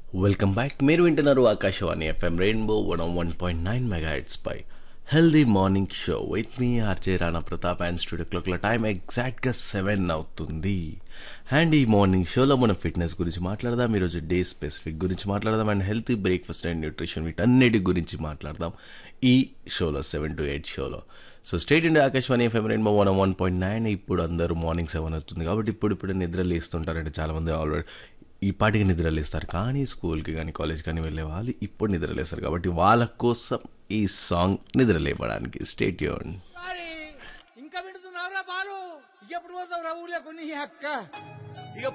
welcome back మీరు వింటున్నారు Akashvani FM Rainbow one one point nine mega pie healthy morning show with me RJ Rana Pratap and studio క్లాక్ల time ఎగ్జాక్ట్గా seven అవుతుంది and ఈ morning షోలో మనం ఫిట్నెస్ గురించి మాట్లాడదాం ఈరోజు డే స్పెసిఫిక్ గురించి మాట్లాడదాం and healthy breakfast and nutrition వీటన్నిటి గురించి మాట్లాడదాం ఈ షోలో సెవెన్ టు ఎయిట్ షోలో so state India Akashvani FM Rainbow one one point nine ఇప్పుడు అందరూ మార్నింగ్ సెవెన్ అవుతుంది కాబట్టి ఇప్పుడు ఇప్పుడు నిద్ర లేస్తుంటారంటే చాలామంది ఆల్రెడీ ఈ పాటికి నిద్ర లేస్తారు కానీ స్కూల్కి కానీ కాలేజ్ కానీ వెళ్ళే వాళ్ళు ఇప్పుడు నిద్ర లేస్తారు కాబట్టి వాళ్ళ కోసం ఈ సాంగ్ నిద్ర లేపడానికి స్టేట్ యూన్ మరి ఇంకా వింటున్నావురా బాలు ఎప్పుడు పోతావు రా ఊర్లో కొన్ని అక్క